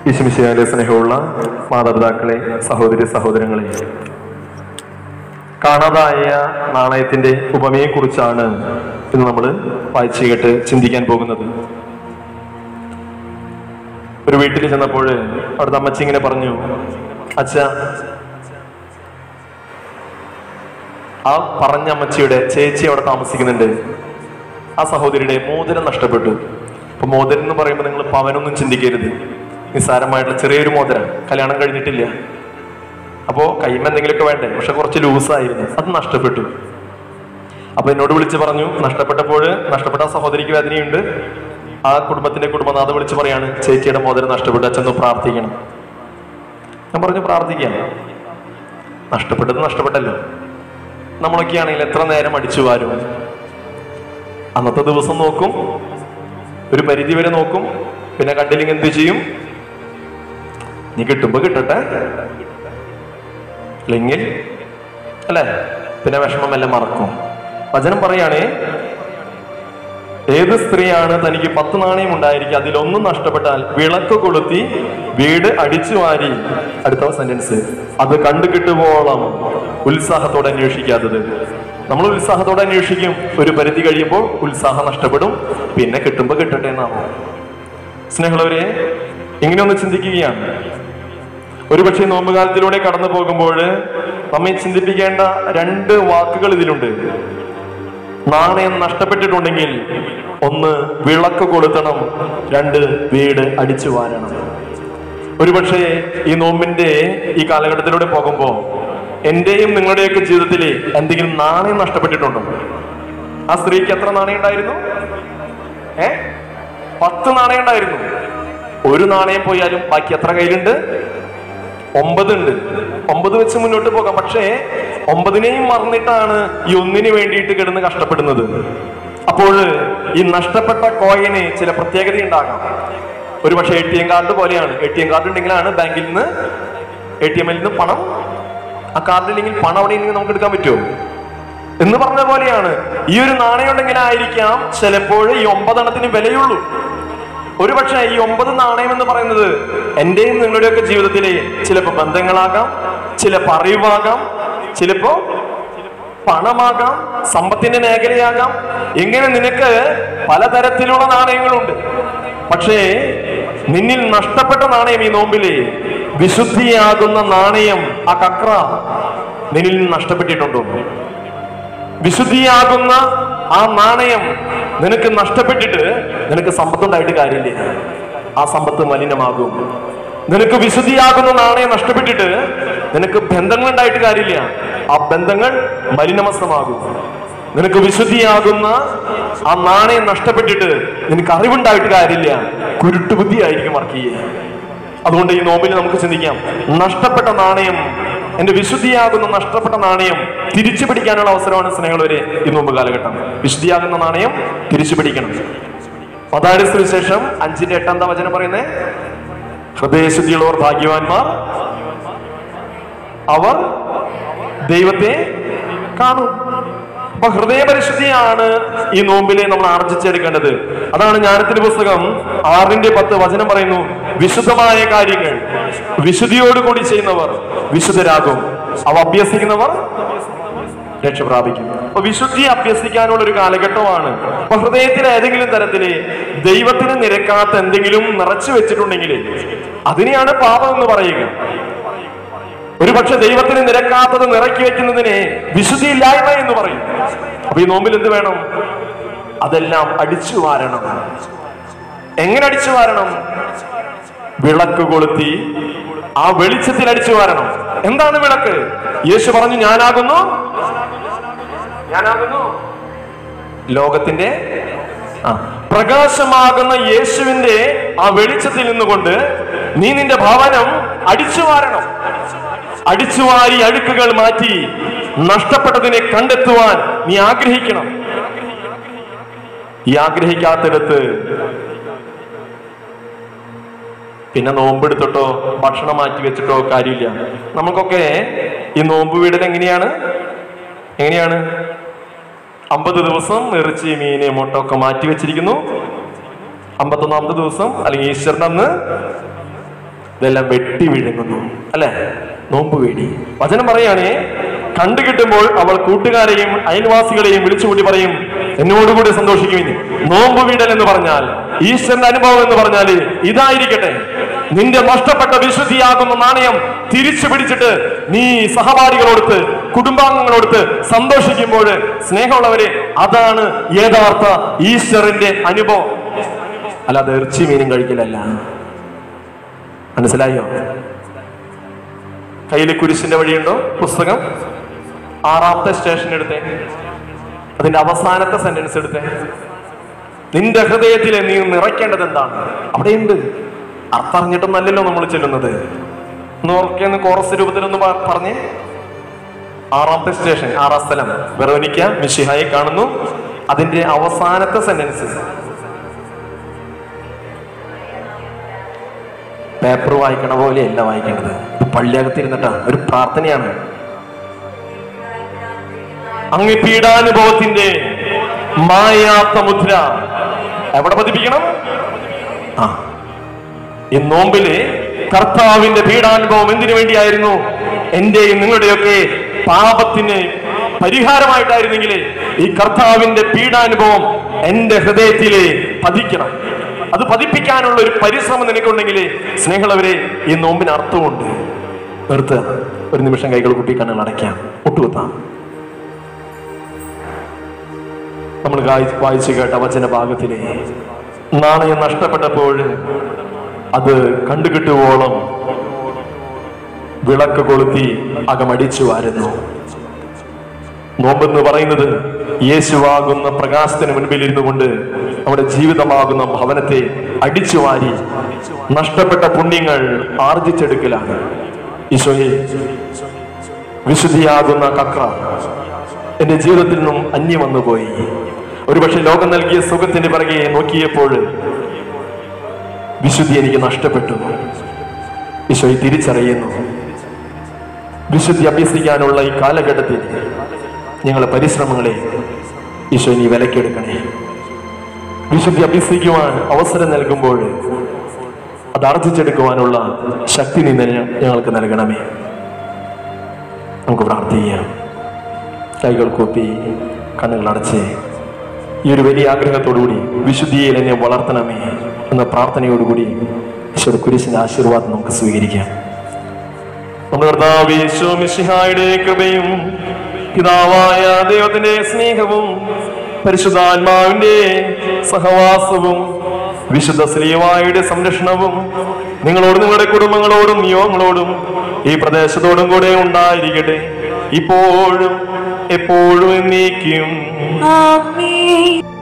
ഈശ്മിശിയാലെ സ്നേഹമുള്ള മാതാപിതാക്കളെ സഹോദരി സഹോദരങ്ങളെ കാണാതായ നാണയത്തിന്റെ ഉപമയെ കുറിച്ചാണ് ഇന്ന് നമ്മൾ വായിച്ചു കേട്ട് ചിന്തിക്കാൻ പോകുന്നത് ഒരു വീട്ടിൽ ചെന്നപ്പോൾ അവിടുത്തെ അമ്മച്ചി ഇങ്ങനെ പറഞ്ഞു അച്ഛ ആ പറഞ്ഞ അമ്മച്ചിയുടെ ചേച്ചി അവിടെ താമസിക്കുന്നുണ്ട് ആ സഹോദരിയുടെ മോതിരം നഷ്ടപ്പെട്ടു അപ്പൊ മോതിരം എന്ന് പറയുമ്പോൾ നിങ്ങൾ പവനൊന്നും ചിന്തിക്കരുത് നിസ്സാരമായിട്ടുള്ള ചെറിയൊരു മോതിരം കല്യാണം കഴിഞ്ഞിട്ടില്ല അപ്പോ കൈമ എന്തെങ്കിലുമൊക്കെ വേണ്ടേ പക്ഷെ കുറച്ച് ലൂസായിരുന്നു അത് നഷ്ടപ്പെട്ടു അപ്പൊ എന്നോട് വിളിച്ച് പറഞ്ഞു നഷ്ടപ്പെട്ടപ്പോൾ നഷ്ടപ്പെട്ട ആ സഹോദരിക്ക് വേദനയുണ്ട് ആ കുടുംബത്തിന്റെ കുടുംബനാഥ വിളിച്ച് പറയാണ് ചേച്ചിയുടെ മോതിരം നഷ്ടപ്പെട്ടു അച്ഛന്ന് പ്രാർത്ഥിക്കണം ഞാൻ പറഞ്ഞു പ്രാർത്ഥിക്കാം നഷ്ടപ്പെട്ടത് നഷ്ടപ്പെട്ടല്ലോ നമ്മളൊക്കെ ആണെങ്കിൽ എത്ര നേരം അടിച്ചു വാരും അന്നത്തെ ദിവസം നോക്കും ഒരു പരിധി വരെ നോക്കും പിന്നെ കണ്ടില്ലെങ്കിൽ എന്ത് ചെയ്യും നീ കിട്ടുമ്പോ കിട്ടട്ടെ അല്ലെങ്കിൽ അല്ലേ പിന്നെ വിഷമം എല്ലാം മറക്കും വചനം പറയാണേ ഏത് സ്ത്രീയാണ് തനിക്ക് പത്ത് നാണയം ഉണ്ടായിരിക്കുക അതിലൊന്നും നഷ്ടപ്പെട്ടാൽ വിളക്ക് കൊളുത്തി വീട് അടിച്ചു വാരി അടുത്ത സെന്റൻസ് അത് കണ്ടു കിട്ടുവോളം ഉത്സാഹത്തോടെ അന്വേഷിക്കാത്തത് നമ്മൾ ഉത്സാഹത്തോടെ അന്വേഷിക്കും ഒരു പരിധി കഴിയുമ്പോൾ ഉത്സാഹം നഷ്ടപ്പെടും പിന്നെ കിട്ടുമ്പോൾ കിട്ടട്ടെ എന്നാവും സ്നേഹമുള്ളവരെ ഇങ്ങനെ ഒന്ന് ചിന്തിക്കുകയാണ് ഒരുപക്ഷെ നോമ്പുകാലത്തിലൂടെ കടന്നു പോകുമ്പോൾ നമ്മെ ചിന്തിപ്പിക്കേണ്ട രണ്ട് വാക്കുകൾ ഇതിലുണ്ട് നാണയം നഷ്ടപ്പെട്ടിട്ടുണ്ടെങ്കിൽ ഒന്ന് വിളക്ക് കൊളുത്തണം രണ്ട് വീട് അടിച്ചു വാരണം ഒരുപക്ഷെ ഈ നോമ്പിന്റെ ഈ കാലഘട്ടത്തിലൂടെ പോകുമ്പോൾ എന്റെയും നിങ്ങളുടെയൊക്കെ ജീവിതത്തിൽ എന്തെങ്കിലും നാണയം നഷ്ടപ്പെട്ടിട്ടുണ്ടോ ആ സ്ത്രീക്ക് എത്ര നാണയം ഉണ്ടായിരുന്നു ഏ പത്ത് നാണയം ഉണ്ടായിരുന്നു ഒരു നാണയം പോയാലും ബാക്കി എത്ര കയ്യിലുണ്ട് ഒമ്പത് ഉണ്ട് ഒമ്പത് വെച്ച് മുന്നോട്ട് പോകാം പക്ഷേ ഒമ്പതിനെയും മറന്നിട്ടാണ് ഈ ഒന്നിന് വേണ്ടിയിട്ട് കിടന്ന് കഷ്ടപ്പെടുന്നത് അപ്പോൾ ഈ നഷ്ടപ്പെട്ട കോയിന് ചില പ്രത്യേകത ഉണ്ടാകാം ഒരു പക്ഷേ എ ടി എം കാർഡ് പോലെയാണ് എ ടി എം കാർഡ് ഉണ്ടെങ്കിലാണ് ബാങ്കിൽ നിന്ന് എ ടി എമ്മിൽ നിന്ന് പണം ആ കാർഡ് ഇല്ലെങ്കിൽ പണം അവിടെ ഉണ്ടെങ്കിൽ നമുക്ക് എടുക്കാൻ പറ്റുമോ എന്ന് പറഞ്ഞ പോലെയാണ് ഈ ഒരു നാണയം ഉണ്ടെങ്കിലായിരിക്കാം ചിലപ്പോൾ ഈ ഒമ്പതെണ്ണത്തിന് വിലയുള്ളൂ ഒരുപക്ഷെ ഈ ഒമ്പത് നാണയം എന്ന് പറയുന്നത് എന്റെയും നിങ്ങളുടെയൊക്കെ ജീവിതത്തിലെ ചിലപ്പോ ബന്ധങ്ങളാകാം ചിലപ്പോ അറിവാകാം ചിലപ്പോ പണമാകാം സമ്പത്തിന്റെ മേഖലയാകാം ഇങ്ങനെ നിനക്ക് പലതരത്തിലുള്ള നാണയങ്ങളുണ്ട് പക്ഷേ നിന്നിൽ നഷ്ടപ്പെട്ട നാണയം ഈ നോമ്പിലെ വിശുദ്ധിയാകുന്ന നാണയം ആ കക്ര നിന്നിൽ നിന്ന് നഷ്ടപ്പെട്ടിട്ടുണ്ടോ വിശുദ്ധിയാകുന്ന ആ നാണയം നിനക്ക് നഷ്ടപ്പെട്ടിട്ട് നിനക്ക് സമ്പത്തുണ്ടായിട്ട് കാര്യമില്ല ആ സമ്പത്ത് മലിനമാകും നിനക്ക് വിശുദ്ധിയാകുന്ന നാണയം നഷ്ടപ്പെട്ടിട്ട് നിനക്ക് ബന്ധങ്ങൾ ഉണ്ടായിട്ട് കാര്യമില്ല ആ ബന്ധങ്ങൾ മലിനമസ്തമാകും നിനക്ക് വിശുദ്ധിയാകുന്ന ആ നാണയം നഷ്ടപ്പെട്ടിട്ട് നിനക്ക് അറിവുണ്ടായിട്ട് കാര്യമില്ല കുരുട്ടുബുദ്ധിയായിരിക്കും വർക്ക് ചെയ്യുക അതുകൊണ്ട് ഈ നോമ്പിൽ നമുക്ക് ചിന്തിക്കാം നഷ്ടപ്പെട്ട നാണയം എന്റെ വിശുദ്ധിയാകുന്ന നഷ്ടപ്പെട്ട നാണയം തിരിച്ചു പിടിക്കാനുള്ള അവസരമാണ് സ്നേഹമുള്ളവരെ ഈ നോമ്പ് കാലഘട്ടം വിശുദ്ധിയാകുന്ന നാണയം തിരിച്ചു പിടിക്കണം പതാഴ സുവിശേഷം അഞ്ചിന്റെ എട്ടാം എന്താ വചനം പറയുന്നേ ഹൃദയശുദ്ധിയുള്ളവർ ഭാഗ്യവാന്മാർ അവർ ദൈവത്തെ കാണും അപ്പൊ ഹൃദയപരിശുദ്ധിയാണ് ഈ നോമ്പിലെ നമ്മൾ ആർജിച്ചെടുക്കേണ്ടത് അതാണ് ജ്ഞാനത്തിന്റെ പുസ്തകം ആറിന്റെ പത്ത് വചനം പറയുന്നു വിശുദ്ധമായ കാര്യങ്ങൾ വിശുദ്ധിയോടുകൂടി ചെയ്യുന്നവർ വിശുദ്ധരാകും അവ അഭ്യസിക്കുന്നവർ രക്ഷ പ്രാപിക്കും അപ്പൊ വിശുദ്ധി അഭ്യസിക്കാനുള്ള ഒരു കാലഘട്ടമാണ് അപ്പൊ ഹൃദയത്തിൽ ഏതെങ്കിലും തരത്തില് ദൈവത്തിന് നിരക്കാത്ത എന്തെങ്കിലും നിറച്ചു വെച്ചിട്ടുണ്ടെങ്കിൽ അതിനെയാണ് പാപം എന്ന് പറയുക ഒരുപക്ഷെ ദൈവത്തിന് നിരക്കാത്തത് നിറക്കി വെക്കുന്നതിനെ വിശുദ്ധിയില്ലായ്മ എന്ന് പറയും അപ്പൊ ഈ നോമ്പിൽ എന്ത് വേണം അതെല്ലാം അടിച്ചു വാരണം എങ്ങനെ അടിച്ചു വാരണം വിളക്ക് കൊളുത്തി ആ വെളിച്ചത്തിൽ അടിച്ചു വാരണം എന്താണ് വിളക്ക് യേശു പറഞ്ഞു ഞാനാകുന്നു ഞാനാകുന്നു ലോകത്തിന്റെ ആ പ്രകാശമാകുന്ന യേശുവിന്റെ ആ വെളിച്ചത്തിൽ നിന്നുകൊണ്ട് നീ നിന്റെ ഭവനം അടിച്ചു വാരണം അടിച്ചുവാരി അഴുക്കുകൾ മാറ്റി നഷ്ടപ്പെട്ടതിനെ കണ്ടെത്തുവാൻ നീ ആഗ്രഹിക്കണം ഈ ആഗ്രഹിക്കാത്തിടത്ത് പിന്നെ നോമ്പെടുത്തിട്ടോ ഭക്ഷണം മാറ്റി വെച്ചിട്ടോ കാര്യമില്ല നമുക്കൊക്കെ ഈ നോമ്പ് വീടൽ എങ്ങനെയാണ് എങ്ങനെയാണ് അമ്പത് ദിവസം ഇറച്ചി മീന് മുട്ട ഒക്കെ മാറ്റി വെച്ചിരിക്കുന്നു അമ്പത്തൊന്നാമത്തെ ദിവസം അല്ലെങ്കിൽ ഈശ്വരൻ അന്ന് ഇതെല്ലാം വെട്ടി വിഴുങ്ങുന്നു അല്ലെ നോമ്പ് വേടി വചനം പറയുകയാണേ കണ്ടു കിട്ടുമ്പോൾ അവൾ കൂട്ടുകാരെയും അയൽവാസികളെയും വിളിച്ചുകൂട്ടി പറയും എന്നോടുകൂടി സന്തോഷിക്കുവിന് നോമ്പ് വീടൽ എന്ന് പറഞ്ഞാൽ ഈശ്വരന്റെ അനുഭവം എന്ന് പറഞ്ഞാൽ ഇതായിരിക്കട്ടെ നിന്റെ നഷ്ടപ്പെട്ട വിശുദ്ധിയാകുന്ന നാണയം തിരിച്ചു പിടിച്ചിട്ട് നീ സഹപാഠികളോടുത്ത് കുടുംബാംഗങ്ങളോടുത്ത് സന്തോഷിക്കുമ്പോൾ സ്നേഹമുള്ളവരെ അതാണ് യഥാർത്ഥ ഈശ്വരന്റെ അനുഭവം അല്ലാതെ ഇറച്ചി മീനും കഴിക്കലല്ല മനസ്സിലായോ കയ്യിൽ കുരിശിന്റെ വഴിയുണ്ടോ പുസ്തകം ആറാമത്തെ സ്റ്റേഷൻ എടുത്തേ അതിന്റെ അവസാനത്തെ സെന്റൻസ് എടുത്തേ നിന്റെ ഹൃദയത്തിലെ നീ നിറയ്ക്കേണ്ടത് എന്താണ് അവിടെയുണ്ട് അർത്ഥം അറിഞ്ഞിട്ടൊന്നല്ലല്ലോ നമ്മൾ ചെല്ലുന്നത് ഒന്ന് ഓർക്കേന്ന് കോറസ് രൂപത്തിലൊന്ന് പ- പറഞ്ഞേ ആറാമത്തെ സ്റ്റേഷൻ ആറാം സ്ഥലം വെറോനിക്ക മിഷിഹായെ കാണുന്നു അതിന്റെ അവസാനത്തെ സെന്റൻസ് പേപ്പർ വായിക്കണ പോലെയല്ല വായിക്കേണ്ടത് ഇത് പള്ളിയകത്തിരുന്നിട്ടാ ഒരു പ്രാർത്ഥനയാണ് അങ്ങ് പീഡാനുഭവത്തിന്റെ മായാത്ത മുദ്ര എവിടെ പതിപ്പിക്കണം ആ ഈ നോമ്പില് കർത്താവിന്റെ പീഡാനുഭവം എന്തിനു വേണ്ടിയായിരുന്നു എന്റെയും നിങ്ങളുടെയൊക്കെ പാപത്തിന് പരിഹാരമായിട്ടായിരുന്നെങ്കിൽ ഈ കർത്താവിന്റെ പീഡാനുഭവം എന്റെ ഹൃദയത്തില് പതിക്കണം അത് പതിപ്പിക്കാനുള്ള ഒരു പരിശ്രമം നിനക്കുണ്ടെങ്കിൽ സ്നേഹമുള്ളവരെ ഈ നോമ്പിന് അർത്ഥമുണ്ട് നിർത്തുക ഒരു നിമിഷം കൈകൾ കുട്ടി കണ്ണുകൾ അടയ്ക്കാം ഒട്ടുകുത്താം നമ്മൾ വായി- വായിച്ചു കേട്ട വചന ഭാഗത്തിലെ നാണയം നഷ്ടപ്പെട്ടപ്പോൾ അത് കണ്ടുകിട്ടുവോളം വിളക്ക് കൊളുത്തി അകമടിച്ചു വാരുന്നു നോമ്പെന്ന് പറയുന്നത് യേശുവാകുന്ന പ്രകാശത്തിന് മുൻപിൽ ഇരുന്നു കൊണ്ട് നമ്മുടെ ജീവിതമാകുന്ന ഭവനത്തെ അടിച്ചു വാരി നഷ്ടപ്പെട്ട പുണ്യങ്ങൾ ആർജിച്ചെടുക്കലാണ് ഈശോയെ വിശുദ്ധിയാകുന്ന കക്ര എന്റെ ജീവിതത്തിൽ നിന്നും അന്യം വന്നുപോയി ഒരുപക്ഷെ ലോകം നൽകിയ സുഖത്തിന്റെ പിറകെ നോക്കിയപ്പോൾ വിശുദ്ധി എനിക്ക് നഷ്ടപ്പെട്ടു ഈശോയെ തിരിച്ചറിയുന്നു വിശുദ്ധി അഭ്യസിക്കാനുള്ള ഈ കാലഘട്ടത്തിൽ ഞങ്ങളെ പരിശ്രമങ്ങളെ ഈശോ നീ വിലക്കെടുക്കണേ വിശുദ്ധി അഭ്യസിക്കുവാൻ അവസരം നൽകുമ്പോൾ അത് ആർജിച്ചെടുക്കുവാനുള്ള ശക്തി നീ ഞ- ഞങ്ങൾക്ക് നൽകണമേ നമുക്ക് പ്രാർത്ഥിക്കാം കൈകൾ കൂപ്പി കണ്ണുകൾ അടച്ച് ഈ ഒരു വലിയ ആഗ്രഹത്തോടുകൂടി വിശുദ്ധിയിൽ എന്നെ വളർത്തണമേ എന്ന പ്രാർത്ഥനയോടുകൂടി ഈശ്വര കുരിശിന്റെ ആശീർവാദം നമുക്ക് സ്വീകരിക്കാം നമ്മുടെ കർത്താവ് യേശു മിശിഹായുടെ കൃപയും പിതാവായ ദൈവത്തിന്റെ സ്നേഹവും പരിശുദ്ധാത്മാവിന്റെ സഹവാസവും വിശുദ്ധ ശ്രീവായുടെ സംരക്ഷണവും നിങ്ങളോടും നിങ്ങളുടെ കുടുംബങ്ങളോടും നിയോഗങ്ങളോടും ഈ പ്രദേശത്തോടും കൂടെ ഉണ്ടായിരിക്കട്ടെ ഇപ്പോഴും എപ്പോഴും എന്നേക്കും ആമേൻ